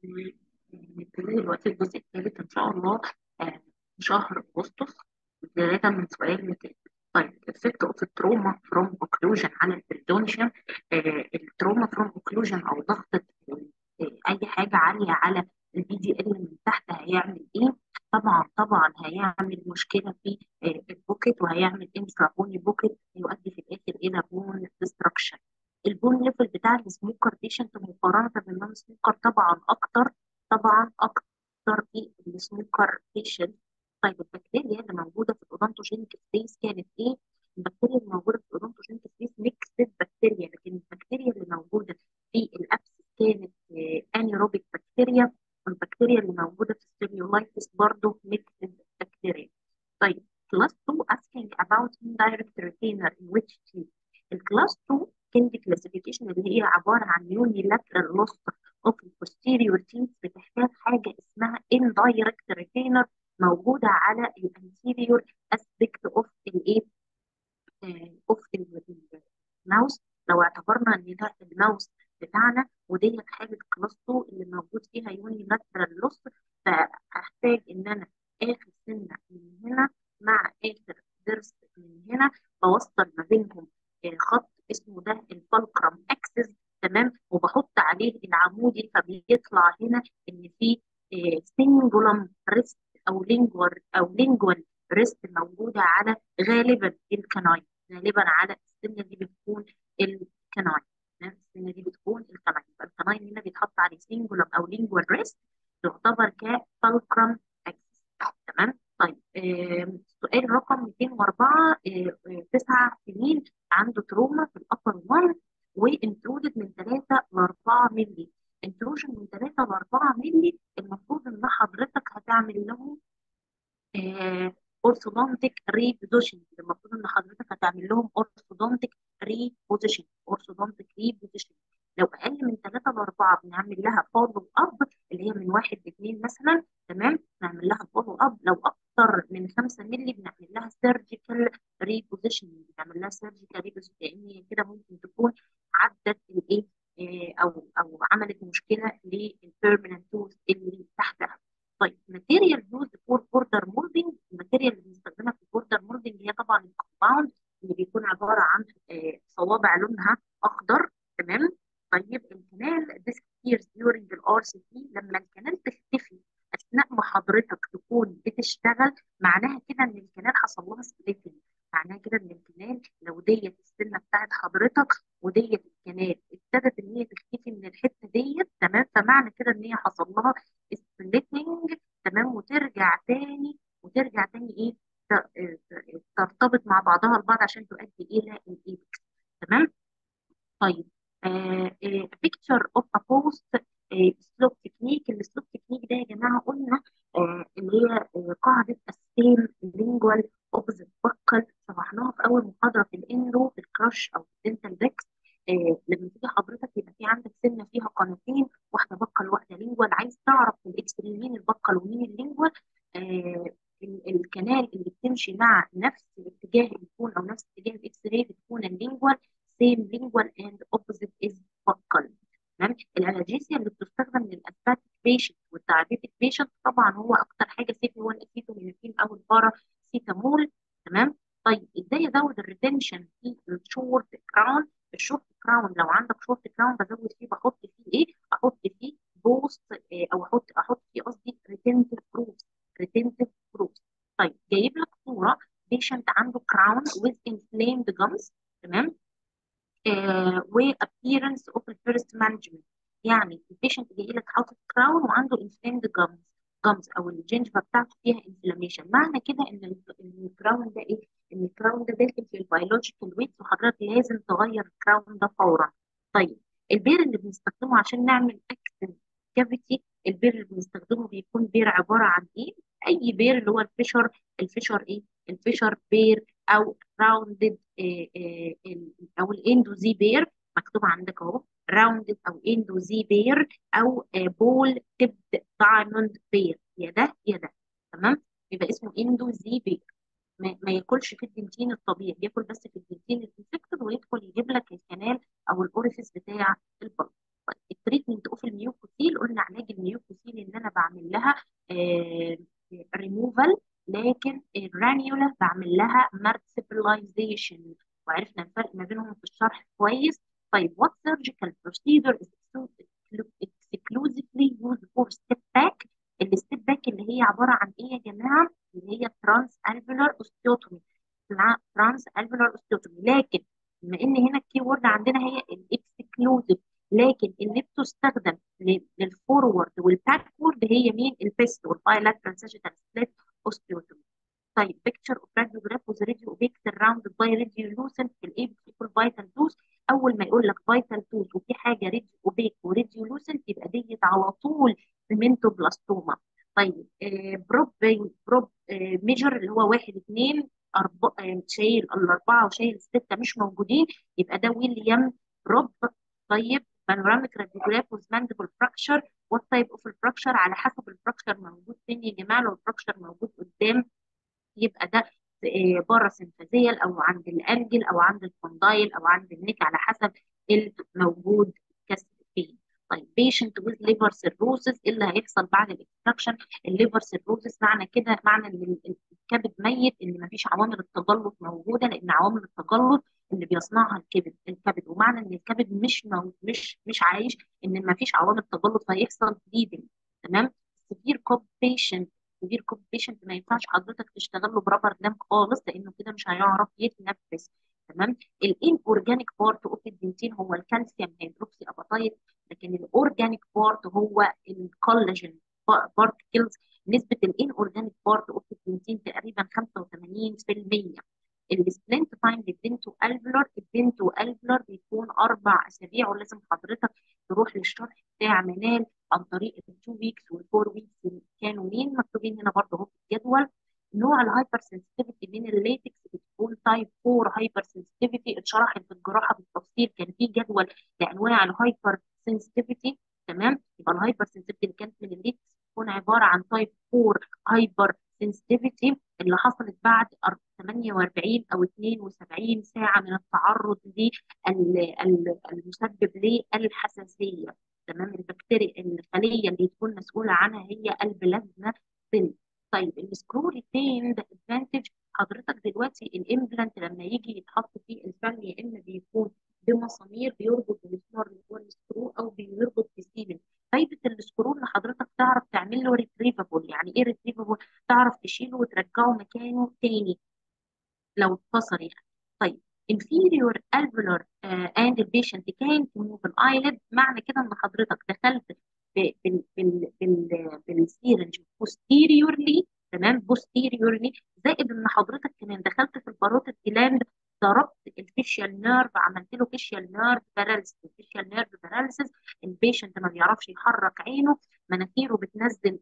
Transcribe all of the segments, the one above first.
نبتدي دلوقتي الجزء الثالث إن شاء الله آه، في شهر أغسطس بداية من سؤال 200 طيب effect of trauma from occlusion على البريدونشيوم التروما from occlusion أو ضغط آه، أي حاجة عالية على البي دي ال من تحت هيعمل إيه؟ طبعا طبعا هيعمل مشكلة في آه، البوكيت وهيعمل انفرابوني بوكيت يؤدي في الآخر إلى بون ديستركشن البون ليفل بتاع السموكر بيشنت مقارنة بالنون سموكر طبعا أكتر طبعا أكتر في السموكر بيشنت طيب البكتيريا اللي موجودة في الأودونتوجينيك سبيس كانت إيه؟ البكتيريا اللي موجودة في الأودونتوجينيك سبيس ميكسد بكتيريا لكن البكتيريا اللي موجودة في الأبس كانت انيروبيك بكتيريا والبكتيريا اللي موجودة في السيميولايتس برضه ميكسد بكتيريا طيب class 2 asking about indirect retainer in which teeth الكلاس 2 كان دي كلاسيفيكيشن اللي هي عبارة عن unilateral loss of the posterior teeth بتحتاج حاجة اسمها indirect retainer موجودة على ال anterior aspect of الايه of الماوس لو اعتبرنا ان ده الماوس بتاعنا وديت حاجة كلاس 2 اللي موجود فيها unilateral loss فهحتاج ان انا اخر سنة من هنا مع اخر ضرس من هنا بوصل ما بينهم آه، خط اسمه ده الفالكرم اكسس تمام وبحط عليه العمودي فبيطلع هنا ان في سينجولم ريست او لينجوال او لينجوال ريست موجوده على غالبا الكناين غالبا على السنه دي بتكون الكناين تمام السنه دي بتكون الكناين يبقى الكناين هنا بيتحط عليه سينجولم او لينجوال ريست تعتبر كفالكرم اكسس تمام طيب آم، سؤال رقم 204 آه، آه، تسع سنين عنده تروما في الابر 1 وانترودد من 3 ل 4 مللي انتروجن من 3 ل 4 مللي المفروض ان حضرتك هتعمل لهم اورثودونتيك ريبوزيشن المفروض ان حضرتك هتعمل لهم اورثودونتيك ريبوزيشن اورثودونتيك ريبوزيشن لو اقل من 3 ل 4 بنعمل لها فولو اب اللي هي من 1 ل 2 مثلا تمام نعمل لها فولو اب لو اكتر من 5 مللي بنعمل لها سيرجيكال ريبوزيشن بنعمل لها سيرجيكال ريبوزيشن لان هي كده ممكن تكون عدت الايه آه، او او عملت مشكله للبيرمننت توث اللي تحتها طيب ماتيريال يوز فور بوردر مولدنج الماتيريال اللي بنستخدمها في البوردر مولدنج هي طبعا الكومباوند اللي بيكون عباره عن آه، صوابع لونها اخضر تمام طيب الكنال disappears during the RCT لما الكنال تختفي اثناء ما حضرتك تكون بتشتغل معناها كده ان الكنال حصل لها سبليتنج معناها كده ان الكنال لو ديت السنه بتاعت حضرتك وديت الكنال ابتدت ان هي تختفي من الحته ديت تمام فمعنى كده ان هي حصل لها سبليتنج تمام وترجع تاني وترجع تاني ايه ت- ت- ترتبط مع بعضها البعض عشان تؤدي الى الايبكس تمام طيب بيكتشر اوف ا بوست سلوب تكنيك السلوب تكنيك ده يا جماعه قلنا آه، اللي هي آه، قاعده السيم لينجوال اوبزيت بكل شرحناها في اول محاضره في الانرو في الكراش او في الدنتال ديكس آه، لما تيجي حضرتك يبقى في عندك سنه فيها قناتين واحده بكل واحده لينجوال عايز تعرف في الاكس راي مين البكل ومين اللينجوال آه، ال- الكنال اللي بتمشي مع نفس الاتجاه الكون او نفس اتجاه الاكس راي بتكون اللينجوال same lingual and opposite is buccal تمام الانالجيسيا اللي بتستخدم للاسباتيك بيشنت والدايابيتيك بيشنت طبعا هو اكتر حاجه سيفي هو الاسيتامينوفين او الباراسيتامول تمام طيب ازاي ازود الريتنشن في الشورت كراون الشورت كراون لو عندك شورت كراون بزود فيه بحط فيه ايه احط فيه بوست آه، او احط احط فيه قصدي ريتنتيف بروفز ريتنتيف بروفز طيب جايب لك صوره بيشنت عنده كراون with inflamed gums تمام آه وابييرنس اوف الفيرست مانجمنت يعني البيشنت جاي لك حاطط كراون وعنده انفلامد جامز جامز او الجنجفه بتاعته فيها انفلاميشن معنى كده ان ال- إن الكراون ده ايه؟ ان الكراون ده داخل في البيولوجيكال ويت وحضرتك لازم تغير الكراون ده فورا. طيب البير اللي بنستخدمه عشان نعمل اكتف كافيتي البير اللي بنستخدمه بيكون بير عباره عن ايه؟ اي بير اللي هو الفيشر الفيشر ايه؟ الفيشر بير او راوندد او الاندوزي بير مكتوب عندك اهو راوندد او اندوزي بير او بول تبد دايموند بير يا ده يا ده تمام يبقى اسمه اندوزي بير ما, ما ياكلش في الدنتين الطبيعي ياكل بس في الدنتين الانفكتد ويدخل يجيب لك الكنال او الاوريفيس بتاع البلد التريتمنت اوف الميوكوسيل قلنا علاج الميوكوسيل جرانيولا بعمل لها مارسبلايزيشن وعرفنا الفرق ما بينهم في الشرح كويس طيب what surgical procedure is exclusively used for step back الستيب باك اللي هي عباره عن ايه يا جماعه اللي هي ترانس الفيولار اوستيوتومي ترانس الفيولار اوستيوتومي لكن بما ان هنا الكي وورد عندنا هي الاكسكلوزيف لكن اللي بتستخدم للفورورد والباكورد هي مين البيست والبايلاترال ساجيتال سبليت اوستيوتومي طيب picture of radiograph with radio opaque surrounded by radiolucent في الايه بتقول فيتال توز اول ما يقول لك فيتال توز وفي حاجه راديو اوبيك وراديولوسنت يبقى ديت على طول المنتوبلاستوما طيب آه بروب بروب آه ميجر اللي هو واحد اثنين أربعة آه شايل الأربعة وشايل الستة مش موجودين يبقى ده ويليام بروب طيب بانوراميك راديوجراف with mandible fracture what type of fracture على حسب الفراكشر موجود فين يا جماعة لو الفراكشر موجود قدام يبقى ده بره سنفازيال او عند الانجل او عند الكوندايل او عند النك على حسب الموجود كسر فين طيب بيشنت ويز ليفر سيروسس ايه اللي هيحصل بعد الاكستراكشن الليفر سيروسس معنى كده معنى ان الكبد ميت ان مفيش عوامل التجلط موجوده لان عوامل التجلط اللي بيصنعها الكبد الكبد ومعنى ان الكبد مش مو مش مش عايش ان مفيش عوامل تجلط فهيحصل بليدنج تمام سيفير كوب بيشنت سيفير كوب بيشنت ما ينفعش حضرتك تشتغل له برابر دم خالص لانه كده مش هيعرف يتنفس تمام الان اورجانيك بارت اوف الدنتين هو الكالسيوم هيدروكسي اباتايت لكن الاورجانيك بارت هو الكولاجين بارتكلز نسبه الان اورجانيك بارت اوف الدنتين تقريبا 85% السبلنت تايم للدنتو الفلر الدنتو الفلر بيكون اربع اسابيع ولازم حضرتك تروح للشرح بتاع منال عن طريق التو ويكس والفور ويكس كانوا مين مكتوبين هنا برضه اهو في الجدول نوع الهايبر سنسيتيفيتي من الليتكس بتكون تايب 4 هايبر سنسيتيفيتي اتشرحت في الجراحه بالتفصيل كان في جدول لانواع الهايبر سنسيتيفيتي تمام يبقى الهايبر سنسيتيفيتي اللي كانت من الليتكس بتكون عباره عن تايب 4 هايبر سنسيتيفيتي اللي حصلت بعد 48 او 72 ساعه من التعرض للمسبب للحساسيه تمام البكتيريا الخليه اللي تكون مسؤوله عنها هي البلازما سيل طيب السكرو ريتيند ادفانتج حضرتك دلوقتي الامبلانت لما يجي يتحط فيه الفم يا اما بيكون بمسامير بيربط بالمسمار اللي هو السكرو او بيربط بسيلن فايده السكرو ان حضرتك تعرف تعمل له ريتريفابل يعني ايه ريتريفابل تعرف تشيله وترجعه مكانه تاني لو اتكسر يعني طيب inferior alveolar uh, and the patient can't move an eyelid معنى كده ان حضرتك دخلت بال بال بال بالسيرنج posteriorly تمام posteriorly زائد ان حضرتك كمان دخلت في الباروتيد جلاند ضربت الفيشيال نيرف عملت له فيشيال نيرف باراليسيس الفيشيال نيرف باراليسيس البيشنت ما بيعرفش يحرك عينه مناخيره بتنزل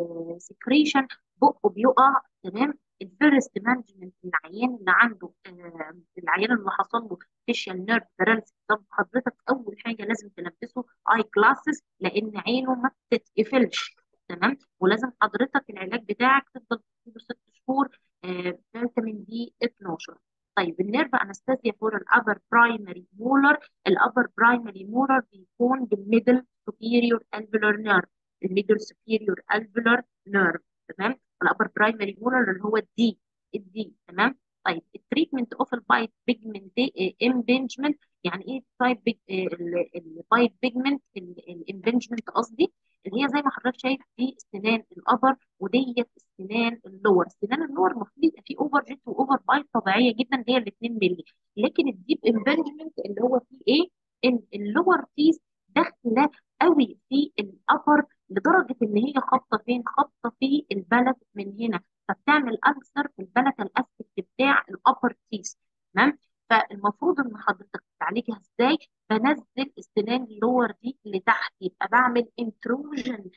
سكريشن بقه بيقع تمام الفيرست مانجمنت العيان اللي عنده آه العيان اللي حصل له فيشيال نيرف باراليسيس طب حضرتك اول حاجه لازم تلبسه اي جلاسز لان عينه ما بتتقفلش تمام ولازم حضرتك العلاج بتاعك تفضل تديله ست شهور آه فيتامين بي 12 طيب النيرف انستازيا فور الابر برايمري مولر الابر برايمري مولر بيكون بالميدل سوبيريور الفيلر نيرف الميدل سوبيريور الفيلر نيرف تمام الابر برايمري مولر اللي هو الدي الدي تمام طيب التريتمنت اوف البايت بيجمنت امبنجمنت يعني ايه تايب البايت بيجمنت الامبنجمنت قصدي اللي هي زي ما حضرتك شايف دي سنان الابر وديت السنان اللور سنان اللور المفروض يبقى فيه اوفر جيت واوفر بايت طبيعيه جدا اللي هي ال 2 مللي لكن الديب امبنجمنت اللي هو فيه ايه ان اللور تيس داخله قوي في الابر لدرجه ان هي خابطه فين خابطه في البلد من هنا فبتعمل ألسر في البلد الاسفل بتاع الابر تيس تمام فالمفروض ان حضرتك تعالجها ازاي بنزل السنان اللور دي لتحت يبقى بعمل انتروجن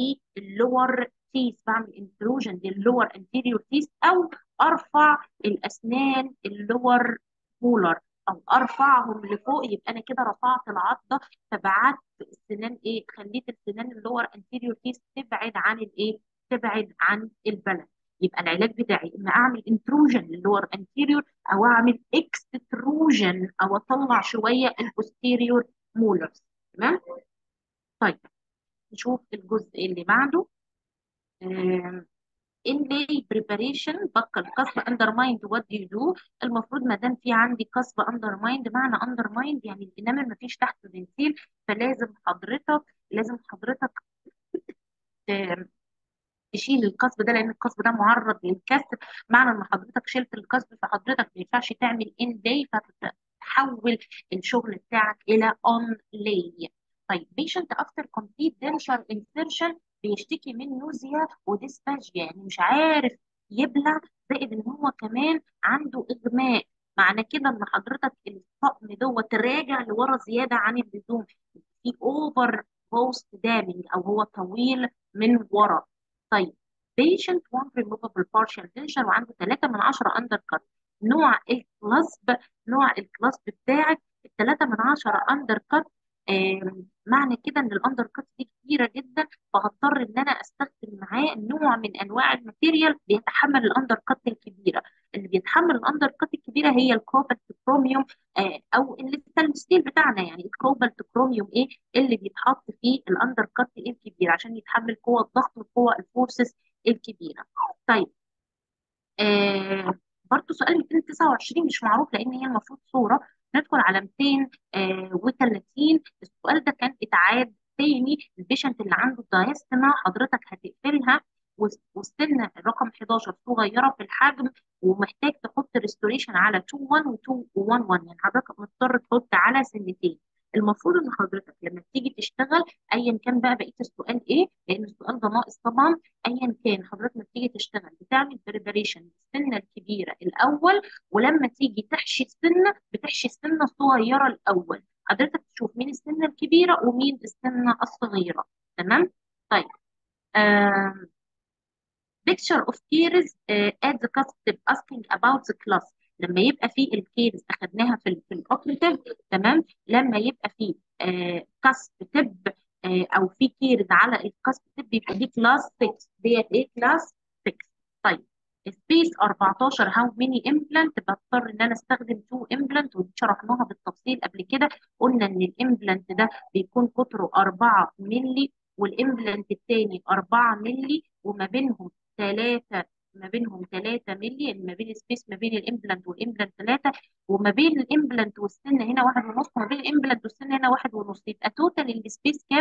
للور تيس بعمل انتروجن للور انتيريور تيس او ارفع الاسنان اللور مولر او ارفعهم لفوق يبقى انا كده رفعت العضه فبعدت السنان ايه خليت السنان اللور انتيريور تيس تبعد عن الايه تبعد عن البلد يبقى العلاج بتاعي اما اعمل انتروجن للور انتيريور او اعمل اكستروجن او اطلع شويه البوستيريور مولرز تمام طيب نشوف الجزء اللي بعده inlay preparation بقى الكسب undermined what do you do المفروض ما دام في عندي كسب undermined معنى undermined يعني الانامل ما فيش تحت بنسيل فلازم حضرتك لازم حضرتك ت- تشيل القصب ده لان القصب ده معرض للكسر معنى ان حضرتك شلت القصب فحضرتك ما ينفعش تعمل ان داي فتحول الشغل بتاعك الى اون لاي طيب بيشنت افتر كومبليت دنشر انسيرشن بيشتكي من نوزيا وديسفاجيا يعني مش عارف يبلع زائد ان هو كمان عنده اغماء معنى كده ان حضرتك الطقم دوت راجع لورا زياده عن اللزوم في اوفر بوست دامج او هو طويل من ورا طيب patient one removable partial tension وعنده 3 من 10 اندر كات نوع الكلاسب نوع الكلاسب بتاعك ال 3 من 10 اندر كات معنى كده ان الاندر كات دي كبيره جدا فهضطر ان انا استخدم معاه نوع من انواع الماتيريال بيتحمل الاندر كات الكبيره اللي بيتحمل الاندر كات الكبيره هي الكوبالت كروميوم آه، او الستيل بتاعنا يعني الكوبالت كروميوم ايه اللي بيتحط فيه الاندر كات الكبير عشان يتحمل قوه الضغط وقوه الفورسز الكبيره طيب آه برضو سؤال 229 مش معروف لان هي المفروض صوره ندخل على 230 السؤال ده كان اتعاد تاني البيشنت اللي عنده دايستما حضرتك هتقفلها وس- والسن رقم 11 صغيره في الحجم ومحتاج تحط ريستوريشن على 2 1 و 2 1 1 يعني حضرتك مضطر تحط على سنتين المفروض ان حضرتك لما تيجي تشتغل ايا كان بقى بقيه السؤال ايه لان السؤال ده ناقص طبعا ايا كان حضرتك لما تيجي تشتغل بتعمل بريباريشن للسنه الكبيره الاول ولما تيجي تحشي السنه بتحشي السنه الصغيره الاول حضرتك تشوف مين السنه الكبيره ومين السنه الصغيره تمام طيب آم، picture of cases uh, at the cusp asking about the class لما يبقى في الكيرز اخدناها في ال- في الاوبريتيف تمام لما يبقى في آه كسب تب آه او في كيرز على الكسب تب يبقى دي كلاس 6 ديت ايه كلاس 6 طيب سبيس 14 هاو ميني امبلانت بضطر ان انا استخدم 2 امبلانت ودي شرحناها بالتفصيل قبل كده قلنا ان الامبلانت ده بيكون قطره 4 مللي والامبلانت الثاني 4 مللي وما بينهم 3 ما بينهم 3 مللي يعني ما بين سبيس ما بين الامبلانت والامبلانت 3 وما بين الامبلانت والسن هنا واحد ونص وما بين الامبلانت والسن هنا واحد ونص يبقى توتال السبيس كام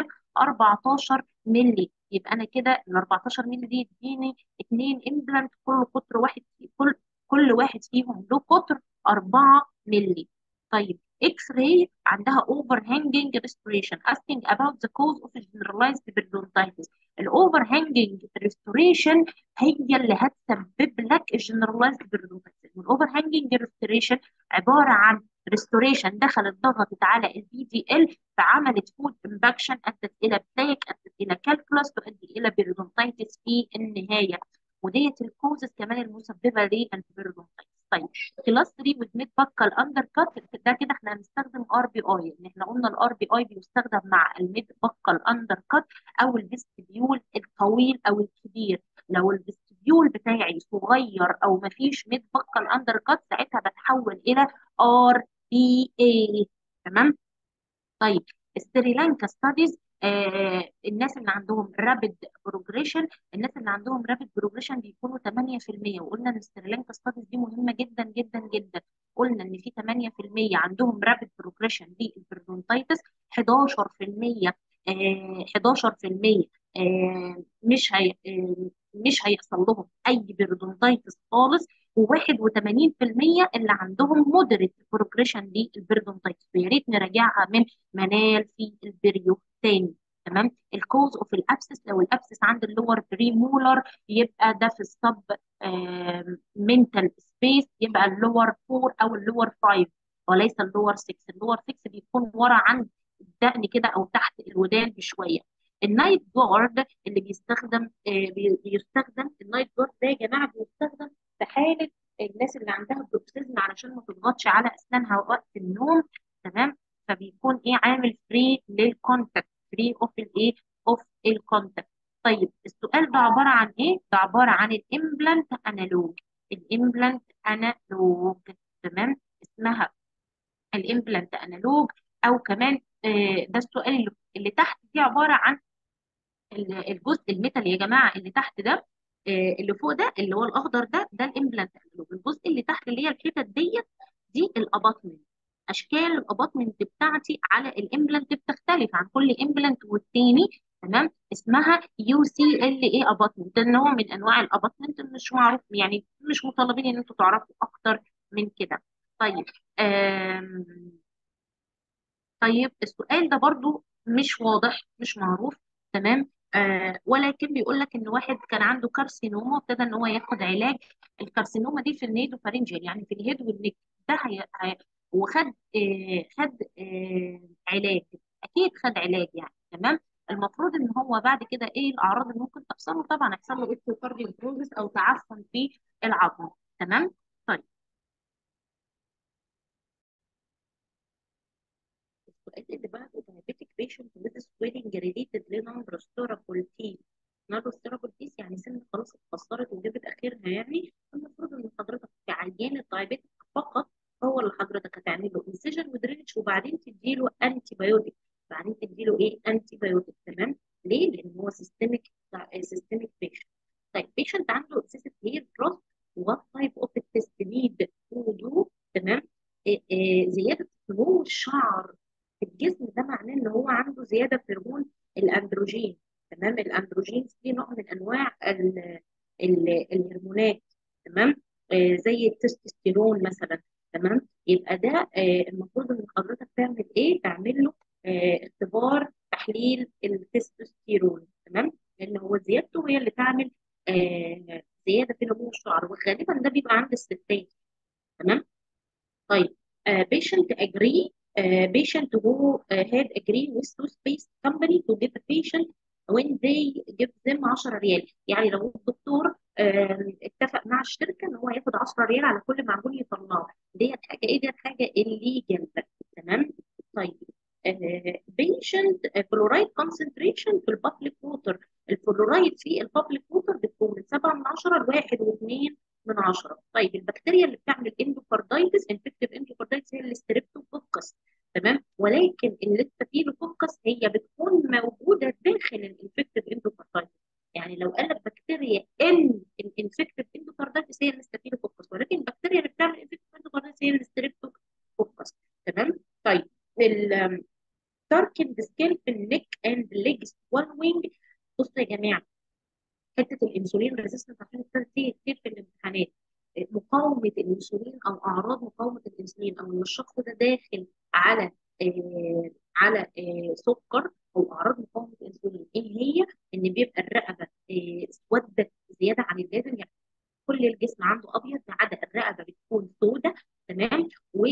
14 مللي يبقى انا كده ال 14 مللي دي يديني اثنين امبلانت كل قطر واحد في كل كل واحد فيهم له قطر 4 مللي طيب اكس راي عندها اوفر هانجنج ريستوريشن asking about the cause of generalized periodontitis الاوفر هانجنج ريستوريشن هي اللي هتسبب لك الجنرالايزد بيريدونتايتس والاوفر هانجنج ريستوريشن عباره عن ريستوريشن دخلت ضغطت على البي دي ال فعملت فود امباكشن ادت الى بلاك ادت الى كالكولاس تؤدي الى بيريدونتايتس في النهايه وديت الكوزز كمان المسببه للبيريدونتايتس طيب كلاس 3 وذ بكال اندر كات ده كده احنا هنستخدم ار بي اي ان احنا قلنا الار بي اي بيستخدم مع الميد بكال اندر كات او الفيستبيول الطويل او الكبير لو الفيستبيول بتاعي صغير او ما فيش ميد بكال اندر كات ساعتها بتحول الى ار بي اي تمام طيب السريلانكا ستاديز آه الناس اللي عندهم رابid بروجريشن الناس اللي عندهم رابid بروجريشن بيكونوا 8% وقلنا ان السريلانكا ستاديز دي مهمه جدا جدا جدا قلنا ان في 8% عندهم رابid بروجريشن للبرونتايتس 11% آه 11% آه مش هي آه مش هيحصل لهم اي بيرودونتايتس خالص و81% اللي عندهم مودريت بروجريشن للبيرودونتايتس ويا ريت نراجعها من منال في الفيديو تاني تمام الكوز اوف الابسس لو الابسس عند اللور بري مولر يبقى ده في السب منتال سبيس يبقى اللور 4 او اللور 5 وليس اللور 6 اللور 6 بيكون ورا عند الدقن كده او تحت الودان بشويه النايت جارد اللي بيستخدم آه بي- بيستخدم النايت جارد ده يا جماعه بيستخدم في حاله الناس اللي عندها بروكسيزم علشان ما تضغطش على اسنانها وقت النوم تمام فبيكون ايه عامل فري للكونتاكت فري اوف الايه اوف الكونتاكت طيب السؤال ده عباره عن ايه ده عباره عن الامبلانت انالوج الامبلانت انالوج تمام اسمها الامبلانت انالوج او كمان آه، ده السؤال اللي, اللي تحت دي عباره عن ال- الجزء الميتال يا جماعه اللي تحت ده آه، اللي فوق ده اللي هو الاخضر ده ده الامبلانت انفلوب الجزء اللي تحت اللي هي الحتت ديت دي الاباطمنت اشكال الاباطمنت بتاعتي على الامبلانت بتختلف عن كل امبلانت والتاني تمام اسمها يو سي ال اي اباطمنت ده نوع من انواع الاباطمنت مش معروف يعني مش مطالبين ان انتوا تعرفوا اكتر من كده طيب آم، طيب السؤال ده برضو مش واضح مش معروف تمام آه ولكن بيقول لك ان واحد كان عنده كارسينوما وابتدى ان هو ياخد علاج الكارسينوما دي في النيدوفارنجيال يعني في الهيد والنك ده هي... هي... وخد آه خد آه علاج اكيد خد علاج يعني تمام المفروض ان هو بعد كده ايه الاعراض اللي ممكن تحصل له طبعا هيحصل له اكتوكارديال بروزس او تعفن في العظم تمام طيب السؤال اللي بعده diabetic patient with swelling related لنانبروستورابولتيز نانبروستورابولتيز يعني سن خلاص اتكسرت وجابت اخرها يعني المفروض ان حضرتك كعيان الدايابيتك فقط هو اللي حضرتك هتعمل له انسجن ودرينج وبعدين تديله انتي بايوتيك بعدين تديله ايه انتي بايوتيك تمام ليه؟ لان هو سيستميك سيستميك بيشنت طيب بيشنت عنده اكسسيف هير جروث وات تايب اوف تيست نيد تو دو تمام إيه إيه زياده نمو الشعر في الجسم ده معناه ان هو عنده زياده في هرمون الاندروجين تمام الاندروجين دي نوع من انواع ال ال الهرمونات تمام آه زي التستوستيرون مثلا تمام يبقى ده آه المفروض ان حضرتك تعمل ايه تعمل له آه اختبار تحليل التستوستيرون تمام لان هو زيادته هي اللي تعمل آه زياده في نمو الشعر وغالبا ده بيبقى عند الستات تمام طيب uh, patient agree uh, patient who uh, had agreed with toothpaste company to give the patient when they give them 10 ريال يعني لو الدكتور آه، اتفق مع الشركه ان هو ياخد 10 ريال على كل معجون يطلعه ديت حاجه ايه ديت حاجه الليجل تمام طيب بيشنت فلورايد كونسنتريشن في البابليك ووتر الفلورايد في البابليك ووتر بتكون من 7 من 10 ل 1 و2 من 10 طيب البكتيريا اللي بتعمل اندوكاردايتس انفكتيف اندوكاردايتس هي الستريبتوكوكس تمام ولكن الستافيلوكوكس هي بتكون موجوده داخل الانفكتيف اندوكاردايتس يعني لو قال لك بكتيريا ان الانفكتيف اندوكاردايتس هي الستافيلوكوكس ولكن البكتيريا اللي بتعمل انفكتيف اندوكاردايتس هي الستريبتوكوكس تمام طيب ال darkened skin في النك اند legs one wing بصوا يا جماعه حته الانسولين ريزيستنت عشان تيجي كتير في الامتحانات مقاومه الانسولين او اعراض مقاومه الانسولين او ان الشخص ده داخل على آه على آه سكر او اعراض مقاومه الانسولين ايه هي؟ ان بيبقى الرقبه آه اسودت زياده عن اللازم يعني كل الجسم عنده ابيض ما عدا الرقبه بتكون سوداء تمام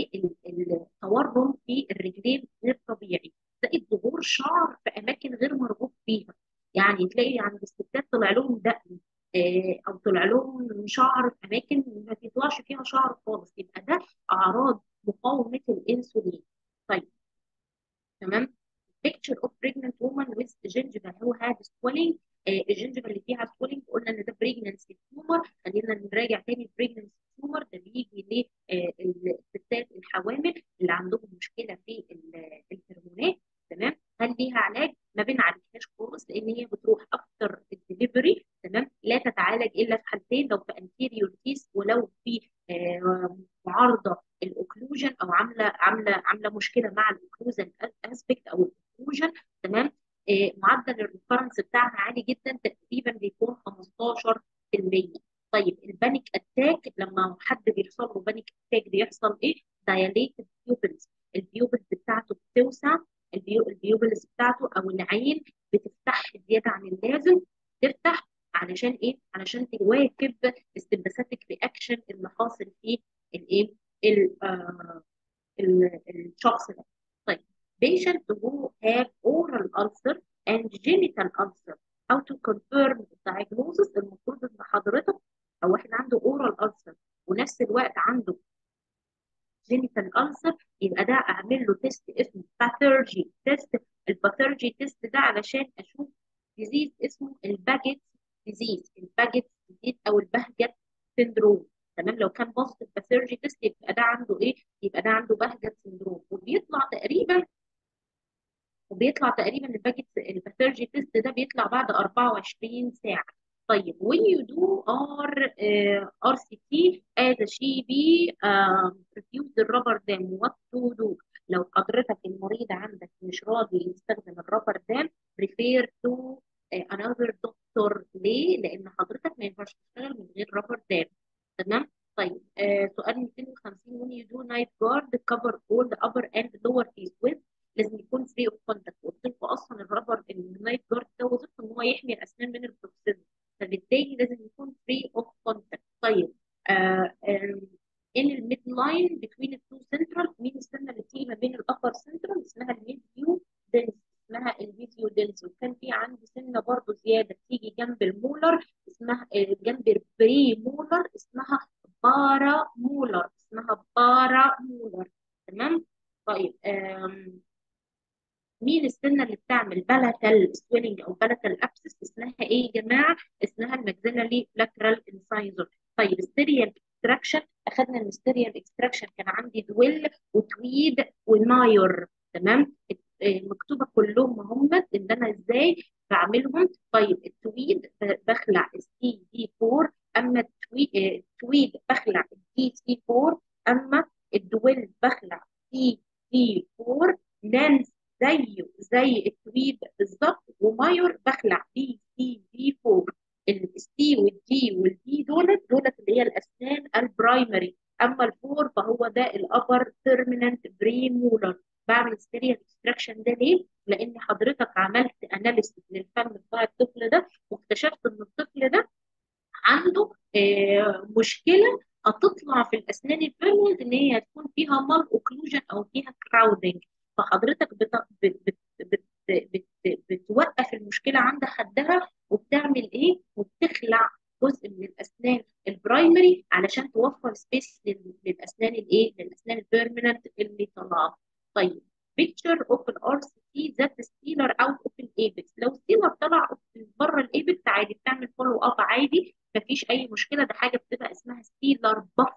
والتورم في الرجلين غير طبيعي زائد ظهور شعر في اماكن غير مرغوب فيها يعني تلاقي عند الستات طلع لهم دقن آه، او طلع لهم شعر في اماكن ما بيطلعش فيها شعر خالص يبقى ده اعراض مقاومه الانسولين طيب تمام picture of pregnant woman with gingiva who had swelling آه، الجنجبه اللي فيها swelling قلنا ان ده pregnancy tumor خلينا نراجع تاني pregnancy tumor ده بيجي للستات الحوامل اللي عندهم مشكله في ال- الهرمونات تمام هل ليها علاج؟ ما بنعالجهاش خالص لان هي بتروح اكتر الدليفري تمام لا تتعالج الا في حالتين لو في anterior كيس ولو في آه، معارضه الاوكلوجن او عامله عامله عامله مشكله مع الاوكلوجن اسبكت او الاوكلوجن تمام آه، معدل الريفرنس بتاعنا عالي جدا تقريبا بيكون 15% طيب البانيك اتاك لما حد بيحصل له بانيك اتاك بيحصل ايه؟ دايليتد بيوبلز البيوبلز بتاعته بتوسع البيو- البيوبلز بتاعته او العين بتفتح زياده عن اللازم تفتح علشان ايه؟ علشان تواكب السمباثيك رياكشن اللي حاصل في الايه؟ ال- آه، ال- الشخص ده. طيب patient who have oral ulcer and genital ulcer how to confirm the diagnosis المفروض ان حضرتك او واحد عنده oral ulcer ونفس الوقت عنده genital ulcer يبقى ده اعمل له تيست اسمه باثولوجي تيست الباثولوجي تيست ده علشان اشوف ديزيز اسمه الباجيت ديزيز الباجيت ديزيز او البهجت سندروم تمام لو كان بوزيتيف باثولوجي تيست يبقى ده عنده ايه؟ يبقى ده عنده بهجت سندروم وبيطلع تقريبا وبيطلع تقريبا الباجيت الباثولوجي تيست ده بيطلع بعد 24 ساعه طيب when you do R uh, RCT as a GP uh, refuse the rubber dam what to do لو حضرتك المريض عندك مش راضي يستخدم الرابر دام refer to uh, another doctor ليه؟ لأن حضرتك ما ينفعش تشتغل من غير رابر دام تمام؟ طيب آه سؤال 250 when you do night guard cover all the upper and lower face with لازم يكون free of contact قلت لكم اصلا الرابر النايت جارد ده وظيفته ان هو يحمي الاسنان من البروكسيزم فبالتالي لازم يكون free of contact طيب آه آه in الميد لاين between the two central مين السنه اللي بتيجي ما بين الابر سنترال اسمها الميد فيو دنس اسمها الميديو دنس وكان في عندي سنه برضه زياده بتيجي جنب المولر اسمها آه، جنب البري مولر اسمها بارا مولر اسمها بارا مولر تمام طيب آم، مين السنه اللي بتعمل بلاتال سويلنج او بلاتال ابسس اسمها ايه يا جماعه اسمها الماكسيلاري لاترال انسايزر طيب السيريال اكستراكشن اخذنا السيريال اكستراكشن كان عندي دويل وتويد ومايور تمام آه، مكتوبه كلهم هم ان انا ازاي بعملهم طيب التويد ب- بخلع السي دي 4 اما التوي- آه، التويد بخلع الدي سي 4 اما الدويل بخلع سي دي 4 لانس زيه زي التويد بالظبط ومايور بخلع بي سي بي 4 السي والدي والبي دولت دولت اللي هي الاسنان البرايمري اما الفور فهو ده الابر بيرمننت برين مولر بعمل ستيريال اكستراكشن ده ليه؟ لان حضرتك عملت اناليسيس للفم بتاع الطفل ده واكتشفت ان الطفل ده عنده آه، مشكله هتطلع في الاسنان البيرمننت ان هي هتكون فيها مال اوكلوجن او فيها كراودنج فحضرتك بت... بت... بت... بت... بت... بتوقف المشكله عند حدها وبتعمل ايه؟ وبتخلع جزء من الاسنان البرايمري علشان توفر سبيس لل... للاسنان الايه؟ للاسنان البيرمننت اللي طالعه. طيب picture of an RCT that is sealer out of an apex لو السيلر طلع بره الايبكس عادي بتعمل فولو اب عادي مفيش اي مشكله ده حاجه بتبقى اسمها سيلر باف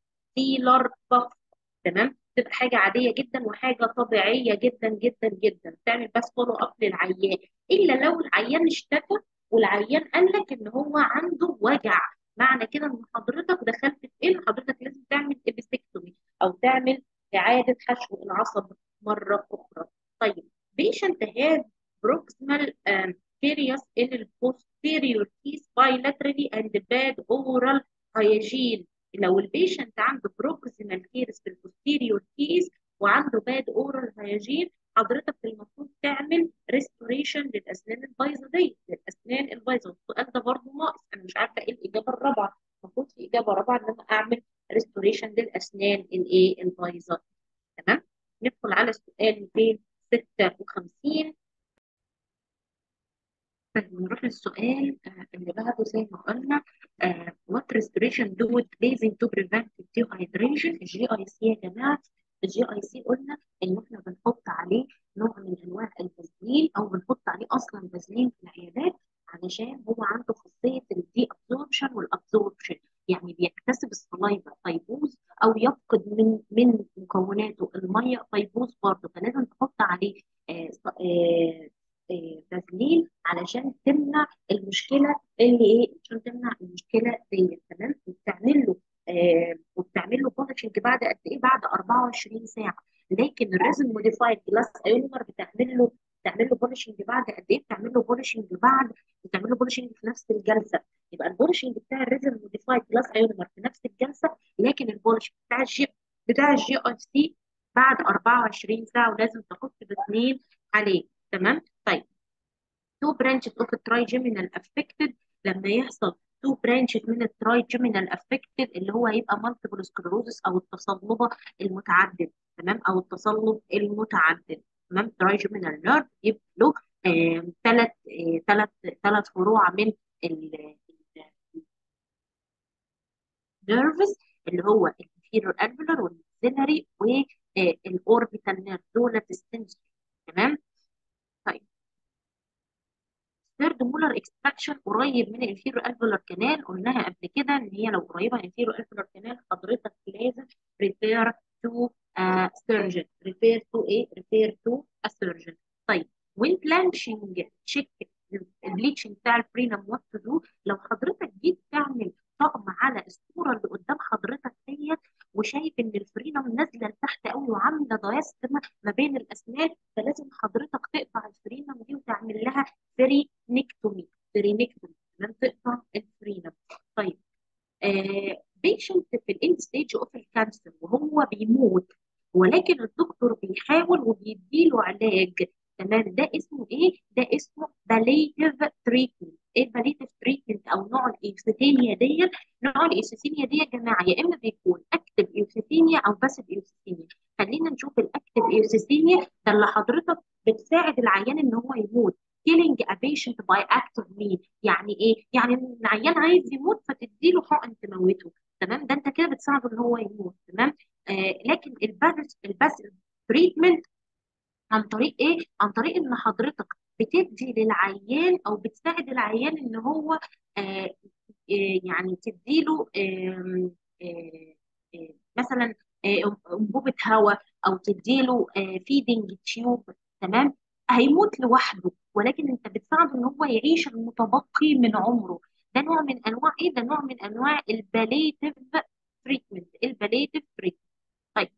سيلر باف تمام بتبقى حاجه عاديه جدا وحاجه طبيعيه جدا جدا جدا تعمل بس فولو اب للعيان الا لو العيان اشتكى والعيان قال لك ان هو عنده وجع معنى كده ان حضرتك دخلت في ايه حضرتك لازم تعمل ابيستكتومي او تعمل اعاده حشو العصب مره اخرى طيب patient has proximal um, caries in the posterior teeth bilaterally and bad oral hygiene لو البيشنت عنده بروكسيمال كيرس في البوستيريور كيس وعنده باد اورال هيجين حضرتك المفروض تعمل ريستوريشن للاسنان البايظه دي للاسنان البايظه السؤال ده برضه ناقص انا مش عارفه ايه الاجابه الرابعه المفروض في اجابه رابعه ان انا اعمل ريستوريشن للاسنان الايه البايظه تمام ندخل على السؤال 256 طيب نروح للسؤال آه، اللي بعده زي ما قلنا آه، what restoration do it pleasing to prevent dehydration الجي اي سي يا جماعه الجي اي سي قلنا ان احنا بنحط عليه نوع من انواع الفازلين او بنحط عليه اصلا فازلين في العيادات علشان هو عنده خاصيه الدي ابزوربشن والابزوربشن يعني بيكتسب السلايفا فيبوظ او يفقد من من مكوناته الميه فيبوظ برضه فلازم تحط عليه آه، آه، آه، فازلين علشان تمنع المشكله اللي ايه عشان تمنع المشكله دي تمام وبتعمل له آه وبتعمل له بولشنج بعد قد ايه بعد 24 ساعه لكن الريزن موديفايد جلاس ايونيمر بتعمل له بتعمل له بولشنج بعد قد ايه بتعمل له بولشنج بعد بتعمل له بولشنج في نفس الجلسه يبقى البولشنج بتاع الريزن موديفايد جلاس ايونيمر في نفس الجلسه لكن البولشنج بتاع الجي بتاع الجي اي سي بعد 24 ساعه ولازم تحط باثنين عليه تمام طيب two branches of trigeminal affected لما يحصل two branches من الترايجيمينال affected اللي هو هيبقى multiple sclerosis او التصلبة المتعدد تمام او التصلب المتعدد تمام trigeminal nerve يبقى له ثلاث ثلاث ثلاث فروع من النيرفز اللي هو الانفيرور الفيولار والماكسيلاري والاوربيتال نيرف دولت السنسوري تمام طيب ثيرد مولر اكستراكشن قريب من الانفيرو الفولار كانال قلناها قبل كده ان هي لو قريبه من الانفيرو الفولار كانال حضرتك لازم ريفير تو سيرجن ريفير تو ايه ريفير تو سيرجن طيب when blanching check البليتشنج بتاع الفرينم وات تو دو لو حضرتك جيت تعمل طقم على الصوره اللي قدام حضرتك ديت وشايف ان الفرينم نازله لتحت قوي وعامله دايستما ما بين الاسنان فلازم حضرتك تقطع الفرينم دي وتعمل لها فرينكتومي فرينكتومي تمام تقطع الفرينم طيب بيشنت في الاند ستيج اوف الكانسر وهو بيموت ولكن الدكتور بيحاول وبيديله علاج تمام ده اسمه ايه؟ ده اسمه باليتيف تريتمنت ايه الباليتيف تريتمنت او نوع الايوسيتيميا ديت نوع الايوسيتيميا دي يا جماعه يا اما بيكون اكتف ايوسيتيميا او باسيف ايوسيتيميا خلينا نشوف الاكتف ايوسيتيميا ده اللي حضرتك بتساعد العيان ان هو يموت killing a patient by active means يعني ايه؟ يعني العيان عايز يموت فتديله حقن تموته تمام ده انت كده بتساعده ان هو يموت تمام آه لكن الباس الباس تريتمنت عن طريق ايه؟ عن طريق ان حضرتك بتدي للعيان او بتساعد العيان ان هو آه آه يعني تديله آه آه آه مثلا آه انبوبه هواء او تديله آه فيدنج تيوب تمام هيموت لوحده ولكن انت بتساعده ان هو يعيش المتبقي من عمره ده نوع من انواع ايه ده نوع من انواع الباليتيف تريتمنت الباليتيف تريتمنت طيب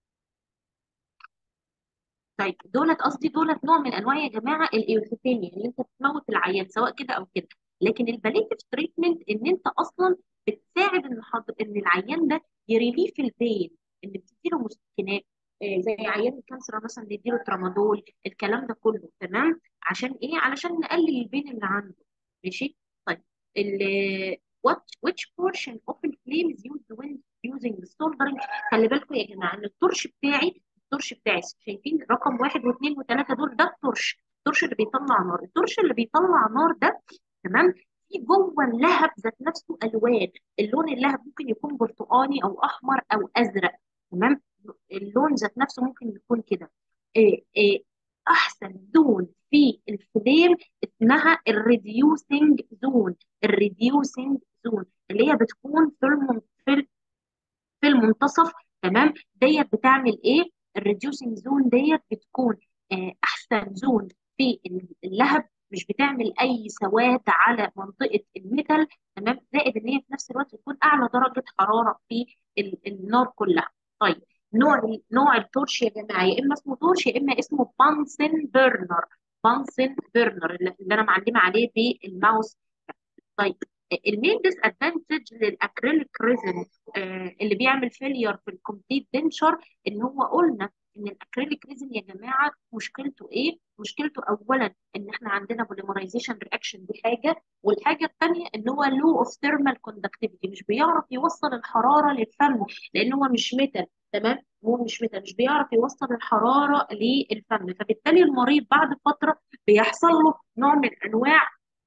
طيب دولت قصدي دولت نوع من انواع يا جماعه الايوثيميا اللي انت بتموت العيان سواء كده او كده لكن الباليتيف تريتمنت ان انت اصلا بتساعد ان حض... ان العيان ده يريليف البين ان بتديله مسكنات آه زي عيان الكانسر مثلا نديله ترامادول الكلام ده كله تمام عشان ايه علشان نقلل البين اللي عنده ماشي طيب ال what which portion of the flame is used when using the soldering خلي بالكم يا جماعه ان التورش بتاعي التورش بتاعي شايفين رقم واحد واثنين وثلاثه دول ده التورش التورش اللي بيطلع نار التورش اللي بيطلع نار ده تمام في جوه اللهب ذات نفسه الوان اللون اللهب ممكن يكون برتقاني او احمر او ازرق تمام اللون ذات نفسه ممكن يكون كده إيه إيه احسن زون في الفليم اسمها الريديوسنج زون الريديوسنج زون اللي هي بتكون في الم... في في المنتصف تمام ديت بتعمل ايه الريديوسنج زون ديت بتكون آه احسن زون في اللهب مش بتعمل اي سواد على منطقه الميتال تمام زائد ان هي في نفس الوقت تكون اعلى درجه حراره في النار كلها طيب نوع نوع التورش يا جماعه يا اما اسمه تورش يا اما اسمه بانسن بيرنر بانسن بيرنر اللي انا معلمه عليه بالماوس طيب المين ديس ادفانتج للاكريليك ريزن آه اللي بيعمل فيلير في الكومبليت دنشر ان هو قلنا ان الاكريليك ريزن يا جماعه مشكلته ايه؟ مشكلته اولا ان احنا عندنا بوليمرايزيشن رياكشن دي حاجه والحاجه الثانيه ان هو لو اوف ثيرمال كوندكتيفيتي مش بيعرف يوصل الحراره للفم لان هو مش ميتال تمام هو مش ميتال مش بيعرف يوصل الحراره للفم فبالتالي المريض بعد فتره بيحصل له نوع من انواع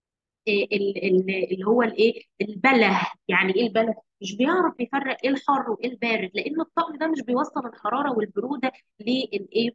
اللي هو الايه البله يعني ايه البله مش بيعرف يفرق ايه الحر وايه البارد لان الطقم ده مش بيوصل الحراره والبروده للايه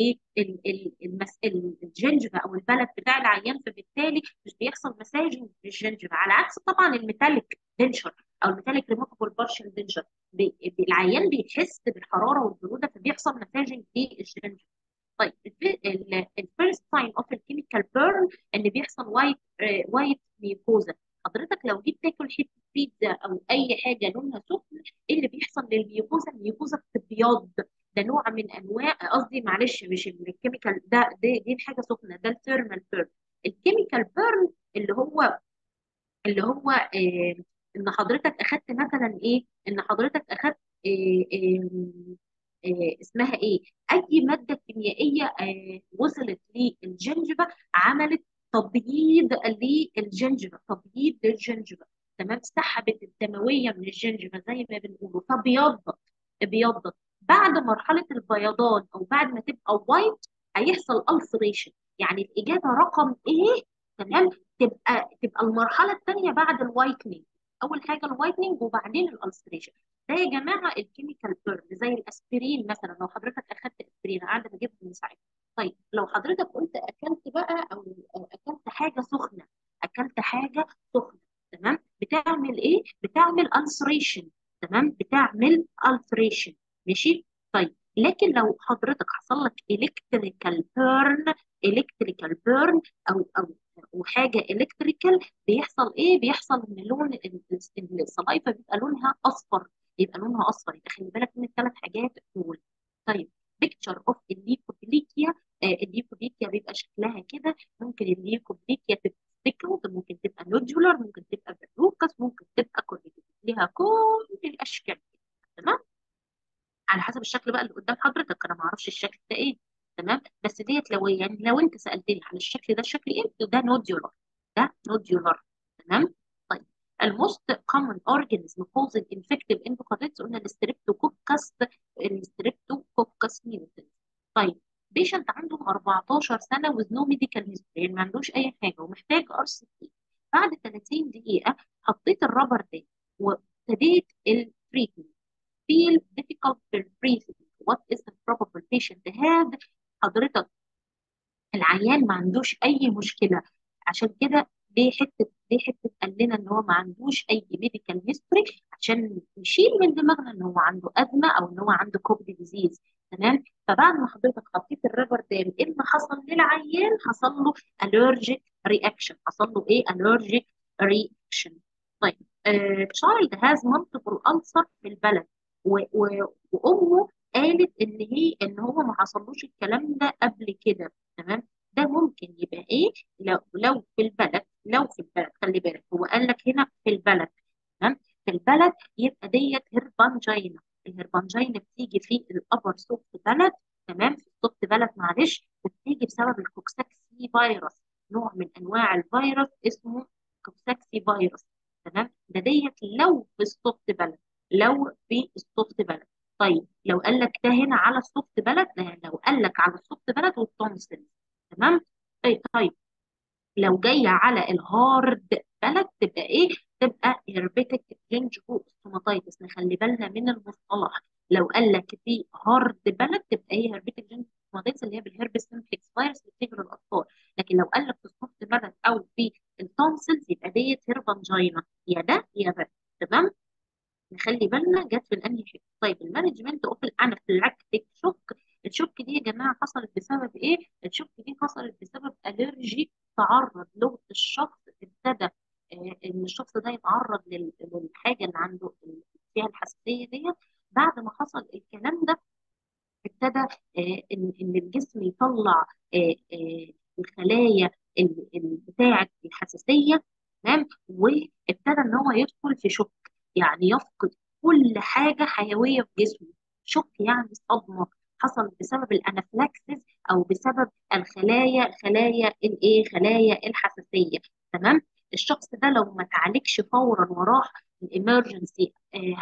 للجنجفه او البلد بتاع العيان فبالتالي مش بيحصل مساجنج للجنجفه على عكس طبعا الميتاليك دنشر او الميتاليك ريموفبل بارشل دنشر العيان بيحس بالحراره والبروده فبيحصل مساجنج للجنجفه طيب الفيرست ساين اوف الكيميكال بيرن ان بيحصل وايت وايت ميوكوزا حضرتك لو جيت تاكل حته بيتزا او اي حاجه لونها سخن ايه اللي بيحصل للميوكوزا الميوكوزا بتبيض ده نوع من انواع قصدي معلش مش الكيميكال ده دي, دي حاجه سخنه ده الثيرمال بيرن الكيميكال بيرن اللي هو اللي هو آه ان حضرتك اخدت مثلا ايه ان حضرتك اخدت آه آه آه اسمها ايه اي ماده كيميائيه آه وصلت للجنجبه عملت تبييض للجنجبه تبييض للجنجبه تمام سحبت الدمويه من الجنجبه زي ما بنقوله فبيضت ابيضت بعد مرحله البيضان او بعد ما تبقى وايت هيحصل ulceration يعني الاجابه رقم ايه تمام تبقى تبقى المرحله الثانيه بعد الوايتنينج اول حاجه الوايتنينج وبعدين الالستريشن ده يا جماعه الكيميكال بيرن زي الاسبرين مثلا لو حضرتك اخدت اسبرين قاعده بجيب من ساعتها طيب لو حضرتك قلت اكلت بقى او اكلت حاجه سخنه اكلت حاجه سخنه تمام بتعمل ايه بتعمل ulceration تمام بتعمل ulceration ماشي طيب لكن لو حضرتك حصل لك الكتريكال بيرن الكتريكال بيرن او او وحاجه الكتريكال بيحصل ايه بيحصل ان لون ال- ال- السلايفه بيبقى لونها اصفر يبقى لونها اصفر يبقى خلي بالك من الثلاث حاجات دول طيب بيكتشر اوف الليكوبليكيا الليكوبليكيا بيبقى شكلها كده ممكن الليكوبليكيا تبقى سبيكلد ممكن تبقى نودولار ممكن تبقى بلوكس ممكن تبقى كوريكت ليها كل الاشكال تمام على حسب الشكل بقى اللي قدام حضرتك انا ما اعرفش الشكل ده ايه تمام بس ديت لو يعني لو انت سالتني على الشكل ده شكل ايه ده نوديولار ده نوديولار تمام طيب الموست كومن اورجانيزم كوزنج انفكتيف اندوكارديتس قلنا الستريبتوكوكس الستريبتوكوكس ميوتنت طيب بيشنت عنده 14 سنه وذ نو ميديكال هيستوري يعني ما عندوش اي حاجه ومحتاج ار سي تي بعد 30 دقيقه حطيت الرابر ده وابتديت التريتمنت feel difficult breathing what is the probable patient had حضرتك العيان ما عندوش اي مشكله عشان كده ليه حته ليه حته قال لنا ان هو ما عندوش اي ميديكال هيستوري عشان نشيل من دماغنا ان هو عنده ازمه او ان هو عنده كوبد ديزيز تمام فبعد ما حضرتك حطيت الريفر دام ايه اللي حصل للعيان حصل له الرجيك رياكشن حصل له ايه الرجيك رياكشن طيب تشايلد هاز مالتيبل ألسر في البلد و- و- وامه قالت ان هي ان هو ما حصلوش الكلام ده قبل كده تمام ده ممكن يبقى ايه لو لو في البلد لو في البلد خلي بالك هو قال لك هنا في البلد تمام في البلد يبقى ديت هيربانجينا الهيربانجينا بتيجي في الابر سوفت بلد تمام في السوفت بلد معلش وبتيجي بسبب الكوكساكسي فيروس نوع من انواع الفيروس اسمه كوكساكسي فيروس تمام ده ديت لو في السوفت بلد لو في السوفت بلد طيب لو قال لك ده هنا على السوفت بلد ده لو قال لك على السوفت بلد والتونسل تمام طيب طيب لو جايه على الهارد بلد تبقى ايه تبقى هيربيتك جينجو ستوماتايتس نخلي بالنا من المصطلح لو قال لك في هارد بلد تبقى ايه هيربيتك جينجو ستوماتايتس اللي هي بالهربس سيمبلكس فيروس اللي بتجري الاطفال لكن لو قال لك في السوفت بلد او في التونسلز يبقى ديت هيربانجينا يا ده يا ده تمام نخلي بالنا جت في الانهي حته طيب المانجمنت اوف الانافلاكتيك شوك الشوك دي يا جماعه حصلت بسبب ايه الشوك دي حصلت بسبب الرجي تعرض له الشخص ابتدى آه، ان الشخص ده يتعرض لل- للحاجه اللي عنده اللي فيها الحساسيه ديت بعد ما حصل الكلام ده ابتدى آه، ان ان الجسم يطلع آه، آه، الخلايا ال- ال- بتاعه الحساسيه تمام وابتدى ان هو يدخل في شوك يعني يفقد كل حاجه حيويه في جسمه شوك يعني صدمه حصل بسبب الانافلاكسس او بسبب الخلايا خلايا الايه خلايا الحساسيه تمام الشخص ده لو ما تعالجش فورا وراح الامرجنسي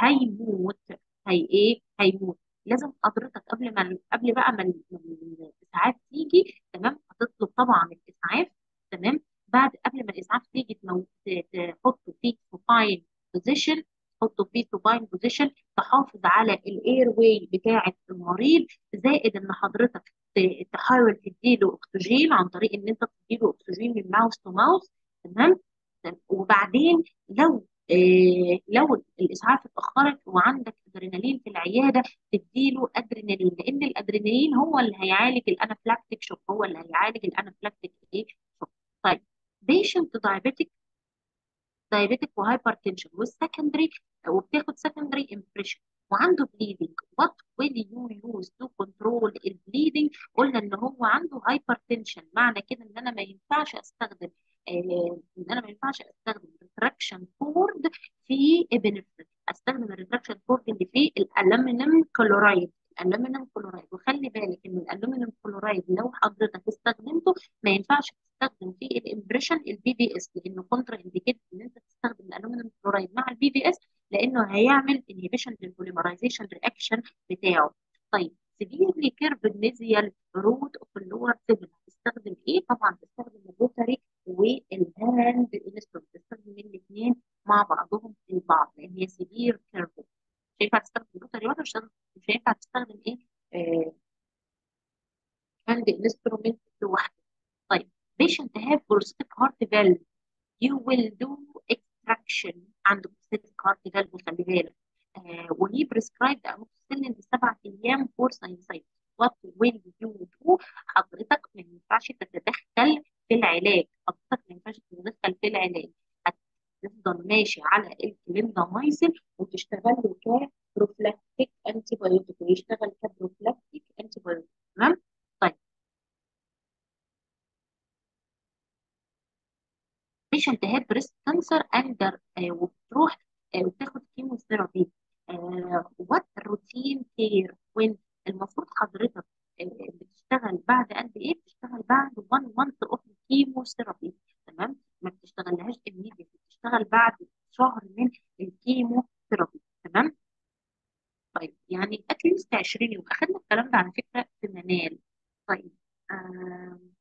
هيموت هي ايه هيموت لازم حضرتك قبل ما قبل بقى ما ال- ما الاسعاف تيجي تمام هتطلب طبعا الاسعاف تمام بعد قبل ما الاسعاف تيجي تمو- ت- تحطه في سوباين بوزيشن تحطه في سوباين بوزيشن تحافظ على الاير واي بتاعه المريض زائد ان حضرتك ت- تحاول تديله اكسجين عن طريق ان انت تديله اكسجين من ماوس تو ماوس تمام وبعدين لو آه، لو الاسعاف اتاخرت وعندك ادرينالين في العياده تديله ادرينالين لان الادرينالين هو اللي هيعالج الانافلاكتيك شوك هو اللي هيعالج الانافلاكتيك ايه شوك طيب بيشنت دايابيتك دايابيتك وهايبرتنشن والسكندري وبتاخد سكندري امبريشن وعنده بليدنج وات ويل يو يوز تو كنترول البليدنج قلنا ان هو عنده هايبرتنشن معنى كده ان انا ما ينفعش استخدم آه ان انا ما ينفعش استخدم ريتراكشن كورد في ابنفرين استخدم الريتراكشن كورد اللي فيه الالومنيوم كلورايد الالومنيوم كلورايد وخلي بالك ان الالومنيوم كلورايد لو حضرتك استخدمته ما ينفعش تستخدم فيه الامبريشن البي بي اس لانه كونترا انديكيت ان انت تستخدم الالومنيوم كلورايد مع البي بي اس لانه هيعمل انهبيشن للبوليمرايزيشن رياكشن بتاعه طيب سيفيرلي كيربنيزيال رود اوف اللور سيفن هتستخدم ايه؟ طبعا تستخدم الروتري والهاند انسترومنت تستخدم الاثنين مع بعضهم في بعض لان هي سيفير كيرب مش هينفع تستخدم الروتري ولا مش مش هينفع تستخدم ايه؟ آه هاند انسترومنت لوحده طيب patient have prosthetic heart valve you will do extraction عنده prosthetic heart valve خلي بالك آه وهي prescribed amoxicillin لسبع ايام for sinusitis what will you do حضرتك ما ينفعش تتدخل في العلاج حضرتك ما ينفعش تتدخل في العلاج هتفضل ماشي على الكليندامايسين وتشتغل له كبروفلاكتيك انتي بايوتيك ويشتغل كبروفلاكتيك انتي بايوتيك تمام طيب patient had breast cancer and آه، وبتروح آه، وبتاخد كيموثيرابي وات روتين كير وين المفروض حضرتك آه، بتشتغل بعد قد ايه بتشتغل بعد 1 مانث اوف كيموثيرابي تمام ما بتشتغلهاش immediately بتشتغل بعد شهر من الكيموثيرابي تمام طيب يعني اتليست 20 يوم اخدنا الكلام ده على فكره في منال طيب آم،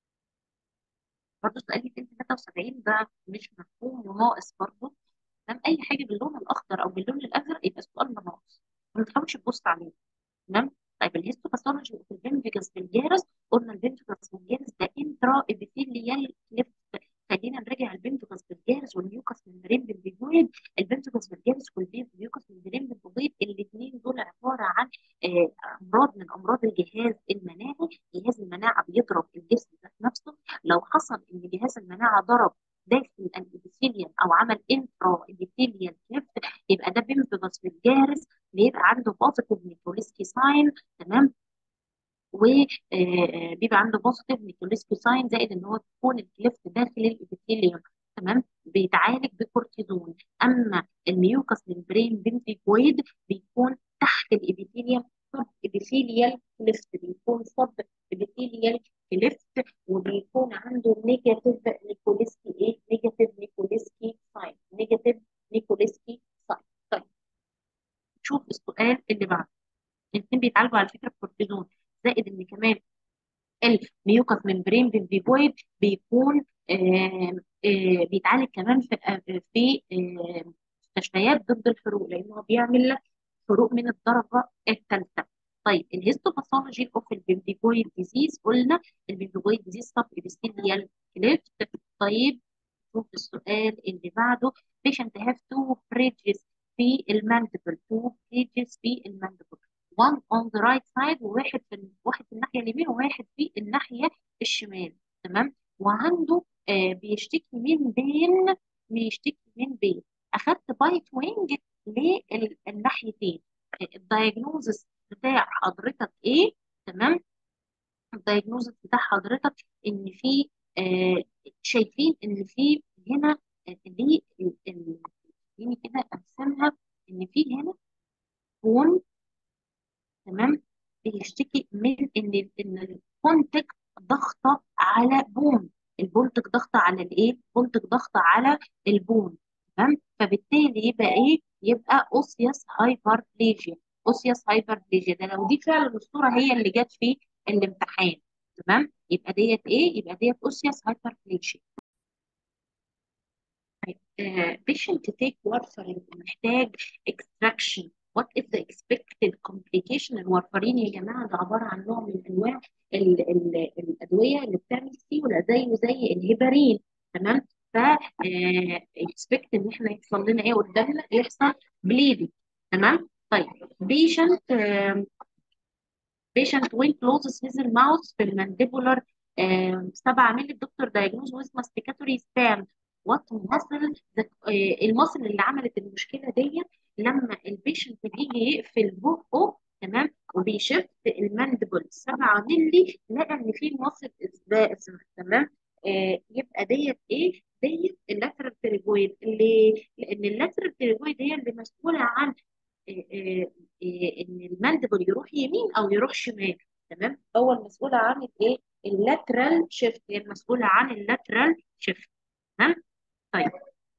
برضه سؤال 273 ده مش مفهوم وناقص برضه تمام اي حاجه باللون الاخضر او باللون الازرق يبقى السؤال ده ناقص ما تحاولش تبص عليه تمام طيب الهيستوباثولوجي في البنفيجاس بالجارس قلنا البنفيجاس بالجارس ده انترا ابيثيليال كليفت خلينا نراجع البنفيجاس بالجارس والميوكاس ممبرين بالفيجويد البنفيجاس بالجارس والميوكاس ممبرين بالفيجويد الاثنين دول عباره عن آه، امراض من امراض الجهاز المناعي جهاز المناعه بيضرب الجسم ذات نفسه لو حصل ان جهاز المناعه ضرب داخل الابيثيليوم او عمل انترا ابيثيليال كليفت يبقى ده بنفيجاس بالجارس بيبقى عنده بوزيتيف نيكوليسكي ساين تمام وبيبقى عنده بوزيتيف نيكوليسكي ساين زائد ان هو تكون الكليفت داخل الابيثيليوم تمام بيتعالج بكورتيزون اما الميوكس ممبرين بنفيكويد بيكون تحت الابيثيليوم سب ابيثيليال كليفت بيكون سب ابيثيليال كليفت وبيكون عنده نيجاتيف نيكوليسكي ايه نيجاتيف نيكوليسكي ساين نيجاتيف نيكوليسكي ساين طيب شوف السؤال اللي بعده الاثنين بيتعالجوا على فكره بكورتيزون زائد ان كمان الميوكس ممبرين بالفيبويد بيكون آه آه بيتعالج كمان في آه في آه مستشفيات ضد الحروق لانه بيعمل لك حروق من الدرجه الثالثه طيب الهيستوباثولوجي اوف البنفيجويد ديزيز قلنا البنفيجويد ديزيز سب ابيثيليال كليفت طيب شوف السؤال اللي بعده patient have two bridges في الماندبل two bridges في الماندبل one on the right side وواحد في واحد في الناحيه اليمين وواحد في الناحيه الشمال تمام وعنده آه بيشتكي من بين بيشتكي من بين اخدت بايت وينج للناحيتين الدايجنوزس بتاع حضرتك ايه تمام الدايجنوزس بتاع حضرتك ان في آه شايفين ان في هنا آه، دي ال- ال- خليني كده ارسمها ان في هنا بون تمام بيشتكي من ان ان البونتك ضغطه على بون البونتك ضغطه على الايه البونتك ضغطه على البون تمام فبالتالي يبقى ايه يبقى اوسياس هايبربليجيا اوسياس هايبربليجيا ده لو دي فعلا الصوره هي اللي جت في الامتحان تمام يبقى ديت ايه يبقى ديت اوسياس هايبربليجيا patient to take warfarin محتاج extraction what is the expected complication الورفرين يا جماعة ده عبارة عن نوع من أنواع ال ال الأدوية اللي بتعمل سيولة زيه زي الهيبارين تمام ف expect إن احنا يحصل لنا إيه قدامنا يحصل bleeding تمام طيب patient آم، patient when closes his mouth في المانديبولار 7 مللي الدكتور diagnosed with masticatory stamp what muscle the- آه، المصل اللي عملت المشكله دي لما البيشنت بيجي يقفل بقه تمام وبيشفت المانديبل 7 مللي لقى ان في مصل اسمه تمام آه يبقى ديت ايه ديت اللاترال تريجويد اللي لان اللاترال تريجويد هي اللي مسؤوله عن آه، آه، آه، ان المانديبل يروح يمين او يروح شمال تمام هو المسؤول عن الايه اللاترال شيفت هي المسؤوله عن اللاترال شيفت تمام طيب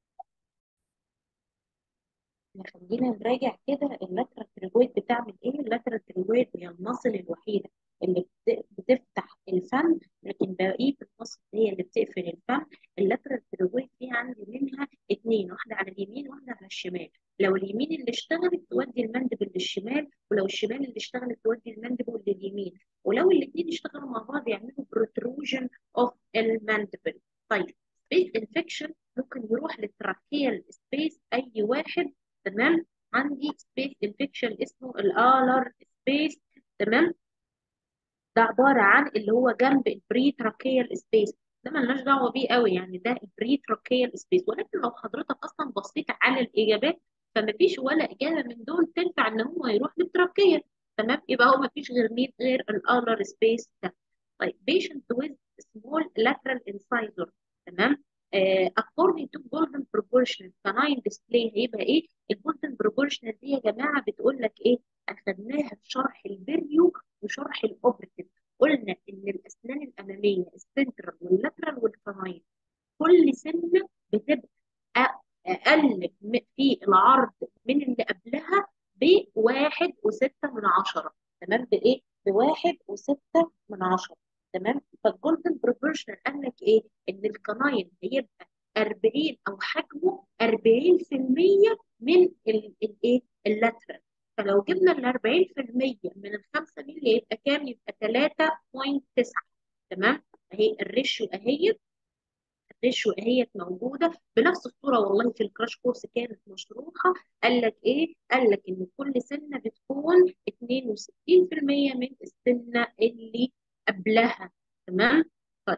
خلينا نراجع كده اللاترال تريجويد بتعمل ايه اللاترال تريجويد هي المصل الوحيده اللي بت- بتفتح الفم لكن بقيه المصل هي اللي بتقفل الفم اللاترال تريجويد في عندي منها اتنين واحده على اليمين واحده على الشمال لو اليمين اللي اشتغلت تودي المندبل للشمال ولو الشمال اللي اشتغلت تودي المندبل لليمين ولو الاثنين اشتغلوا مع بعض يعملوا بروتروجن اوف المندبل طيب سبيس انفكشن ممكن يروح للتراكيال سبيس اي واحد تمام عندي سبيس انفكشن اسمه الالر سبيس تمام ده عباره عن اللي هو جنب البري تراكيال سبيس ده ملناش دعوه بيه قوي يعني ده البري تراكيال سبيس ولكن لو حضرتك اصلا بصيت على الاجابات فمفيش ولا اجابه من دول تنفع ان هو يروح للتراكيه تمام يبقى هو مفيش غير مين غير الالر سبيس ده طيب patient with small lateral incisor تمام آه according to golden proportion canine display هيبقى ايه الجولدن proportion دي يا جماعه بتقول لك ايه اخدناها في شرح البريو وشرح الاوبرتيف قلنا ان الاسنان الاماميه السنترال واللاترال والكناين كل سنه بتبقى اقل في العرض من اللي قبلها بواحد وستة من عشرة تمام بايه؟ بواحد وستة من عشرة تمام فالجولدن بروبورشنال قال لك ايه؟ ان الكناين هيبقى 40 او حجمه 40% من الايه؟ اللاترال فلو جبنا ال 40% من ال 5 مللي يبقى كام؟ يبقى 3.9 تمام؟ اهي الريشيو اهي الريشيو اهي موجوده بنفس الصوره والله في الكراش كورس كانت مشروحه قال لك ايه؟ قال لك ان كل سنه بتكون 62% من السنه اللي قبلها تمام؟ طيب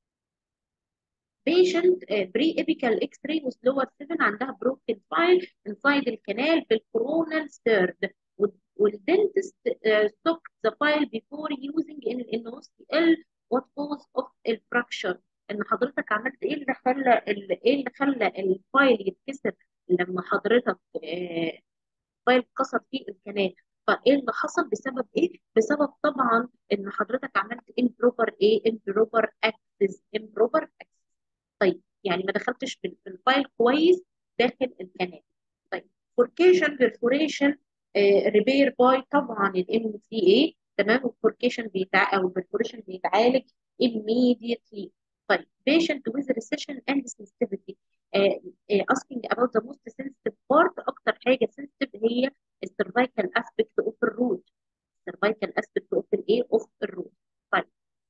patient بري ايبيكال اكس راي with lower 7 عندها broken file inside الكنال في الكورونال ثيرد والدنتست stopped the file before using in الانوستي what cause of الفراكشر ان حضرتك عملت ايه اللي خلى ايه اللي خلى الفايل يتكسر لما حضرتك آه فايل اتكسر فيه الكنال فايه اللي حصل بسبب ايه؟ بسبب طبعا ان حضرتك عملت improper ايه؟ improper access improper access طيب يعني ما دخلتش في الفايل كويس داخل الكنال طيب فوركيشن بيرفوريشن ريبير باي طبعا الام سي اي تمام والفوركيشن بيتع او البرفوريشن بيتعالج immediately طيب patient with recession and sensitivity uh, uh, asking about the most sensitive part اكتر حاجه sensitive هي السيرفايكال aspect of الروت السيرفايكال aspect of الايه of الروت طيب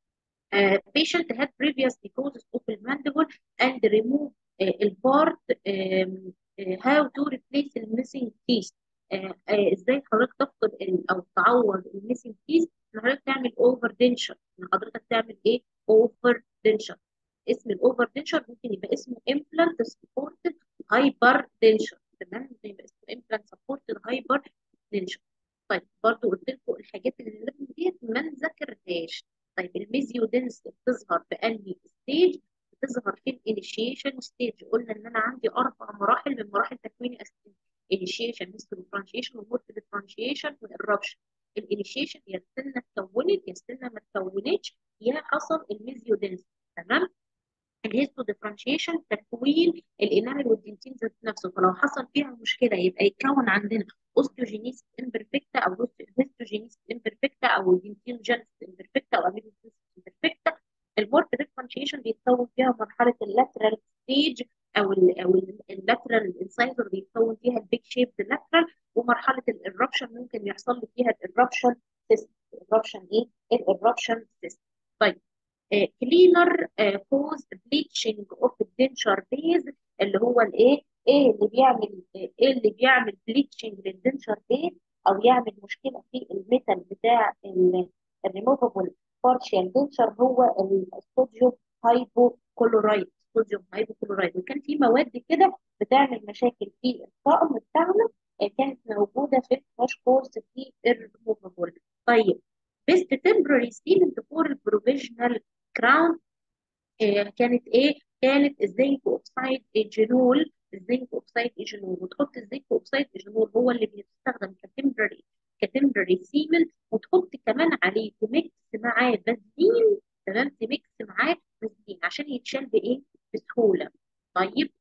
uh, patient had previously causes of the mandible and remove uh, البارت um, uh, how to replace the missing teeth uh, uh, ازاي حضرتك تفقد او تعوض الميسنج تيث ان حضرتك تعمل اوفر دنشر ان حضرتك تعمل ايه اوفر دنشر اسم الاوفر دنشر ممكن يبقى اسمه امبلانت سبورتد هايبر دنشر تمام ممكن يبقى اسمه امبلانت سبورتد هايبر دنشر طيب برضو قلت لكم الحاجات اللي لازم ديت ما نذاكرهاش طيب الميزيو دنس بتظهر في انهي ستيج بتظهر في الانيشيشن ستيج قلنا ان انا عندي اربع مراحل من مراحل تكوين الاسنان انيشيشن هيستو ديفرنشيشن ومورت ديفرنشيشن والربشن الانيشيشن يا السنه اتكونت يا السنه ما اتكونتش يا حصل الميزيو دنس تمام الهيستو ديفرنشيشن تكوين الانامل والدنتين ذات نفسه فلو حصل فيها مشكله يبقى يتكون عندنا اوستيوجينيس امبرفكتا او هيستوجينيس امبرفكتا او دنتين جينس امبرفكتا او اميلوجينيس امبرفكتا المورت ديفرنشيشن بيتكون فيها مرحله اللاترال ستيج او ال او اللاترال انسايزر بيتكون فيها البيج شيب لاترال ومرحله الاربشن ممكن يحصل لي فيها الاربشن سيست الاربشن ايه؟ الاربشن سيست طيب كلينر كوز بليتشنج اوف الدنشر بيز اللي هو الايه ايه اللي بيعمل ايه اللي بيعمل بليتشنج للدنشر بيز او يعمل مشكله في الميتال بتاع الريموفبل بارشال دنشر هو الصوديوم هايبوكلورايد صوديوم هايبوكلورايد وكان في مواد كده بتعمل مشاكل في الطقم بتاعنا كانت موجوده في الكراش كورس في الريموفبل طيب بيست تمبرري سيلنت فور البروفيشنال كراون كانت ايه؟ كانت الزنك اوكسايد ايجينول الزنك اوكسايد ايجينول وتحط الزنك اوكسايد ايجينول هو اللي بيستخدم كتمبرري كتمبرري سيمنت وتحط كمان عليه تميكس معاه بنزين تمام تميكس معاه بنزين عشان يتشال بايه؟ بسهوله طيب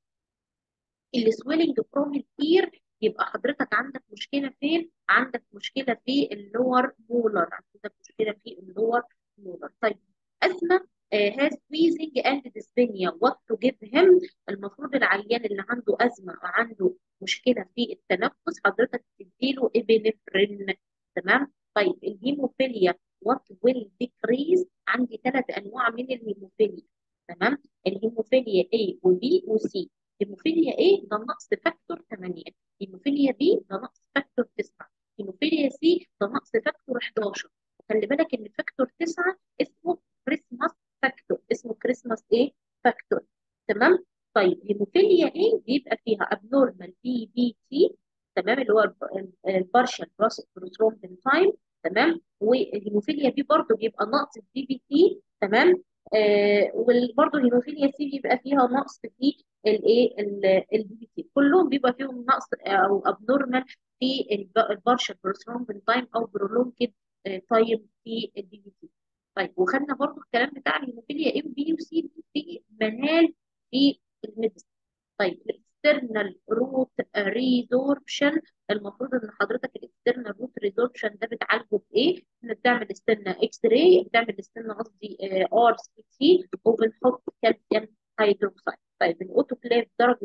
السويلنج فروم الكير يبقى حضرتك عندك مشكله فين؟ عندك مشكله في اللور مولر عندك مشكله في اللور مولر طيب ازمه هاز ويزنج اند ديسبينيا وات تو جيف هيم المفروض العيان اللي عنده ازمه او عنده مشكله في التنفس حضرتك تديله ابنفرين تمام طيب الهيموفيليا وات ويل ديكريز عندي ثلاث انواع من الهيموفيليا تمام الهيموفيليا A وB وC هيموفيليا A ده نقص فاكتور 8 هيموفيليا B ده نقص فاكتور 9 هيموفيليا C ده نقص فاكتور 11 خلي بالك ان فاكتور 9 اسمه كريسماس فاكتور اسمه كريسماس ايه فاكتور تمام طيب هيموفيليا ايه بيبقى فيها ابنورمال بي بي تي تمام اللي هو البارشال بروثرومبين تايم تمام والهيموفيليا بي برضه بيبقى نقص البي بي تي تمام آه وبرضه الهيموفيليا سي بيبقى فيها نقص في الايه البي بي تي كلهم بيبقى فيهم نقص او ابنورمال في البارشال بروثرومبين تايم او برولونجد تايم في البي بي تي طيب وخدنا برضه الكلام بتاع الهيموفيليا ام بي وسي في منال في الميديسن طيب الاكسترنال روت ريزوربشن المفروض ان حضرتك الاكسترنال روت ريزوربشن ده بتعالجه بايه؟ انك بتعمل استنى اكس راي بتعمل استنى قصدي ار سي تي وبنحط كالسيوم هيدروكسيد طيب الاوتوكليف درجه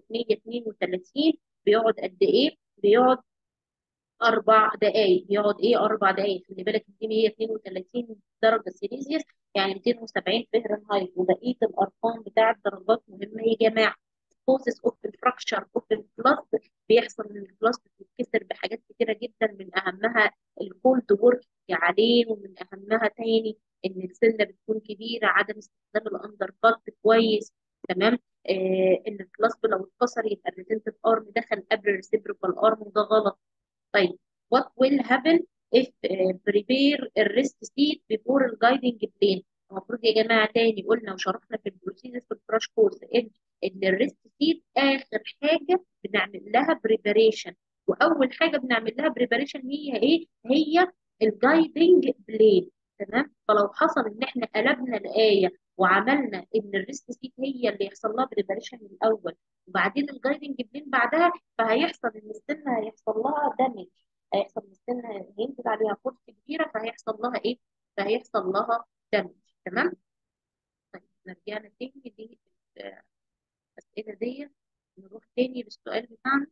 132 بيقعد قد ايه؟ بيقعد اربع دقائق بيقعد ايه اربع دقائق خلي بالك دي 132 درجه سيليزيوس يعني 270 فهرنهايت وبقيه الارقام بتاع الدرجات مهمه يا جماعه كوزز اوف الفراكشر اوف البلاست بيحصل ان البلاست بيتكسر بحاجات كتيره جدا من اهمها الكولد وورك عليه ومن اهمها تاني ان السنه بتكون كبيره عدم استخدام الاندر كات كويس تمام آه ان الكلاسب لو اتكسر يبقى الريتنتيف ارم دخل قبل الريسيبروكال ارم وده غلط طيب what will happen if uh, prepare الريست سيت before الجايدنج بلين المفروض يا جماعه تاني قلنا وشرحنا في البروسيس في الكراش كورس ان ان الريست سيت اخر حاجه بنعمل لها بريباريشن واول حاجه بنعمل لها بريباريشن هي ايه؟ هي الجايدنج بلين تمام؟ فلو حصل ان احنا قلبنا الايه وعملنا ان الريست سيت هي اللي يحصل لها بريباريشن الاول وبعدين الجايدنج بلين بعدها فهيحصل ان السنه هيحصل لها دامج هيحصل ان السنه هينزل عليها فرصه كبيره فهيحصل لها ايه؟ فهيحصل لها دامج تمام؟ طيب رجعنا تاني دي الاسئله دي نروح تاني للسؤال بتاعنا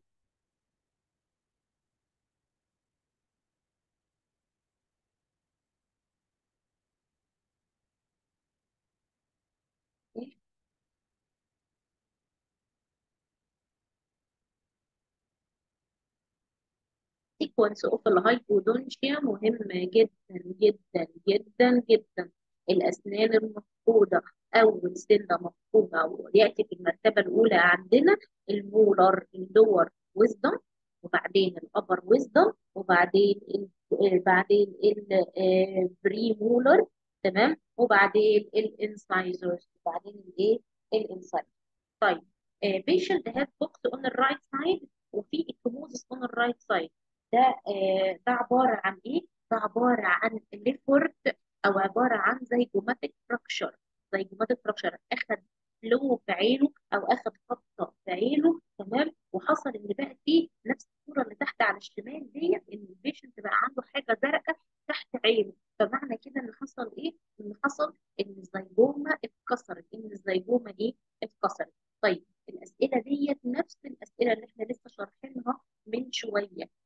sequence of الهايبودونشيا مهم جدا جدا جدا جدا الأسنان المفقودة أول سنة مفقودة ويأتي في المرتبة الأولى عندنا المولر اللور ويزدم وبعدين الأبر ويزدم وبعدين ال بعدين البري مولر تمام وبعدين الانسايزرز وبعدين الايه الانسايزر طيب patient had box on the right side وفي ecchymosis on the right side ده آه ده عبارة عن إيه؟ ده عبارة عن ليفورد أو عبارة عن زيجوماتيك فراكشر زيجوماتيك فراكشر أخد فلو في عينه أو أخد خبطة في عينه تمام وحصل إن بقى فيه نفس الصورة اللي تحت على الشمال ديت إن البيشنت بقى عنده حاجة زرقاء تحت عينه فمعنى كده إن حصل إيه؟ إن حصل إن الزيجوما اتكسرت إن الزيجوما إيه؟ اتكسرت طيب الأسئلة ديت نفس الأسئلة اللي إحنا لسه شارحينها من شوية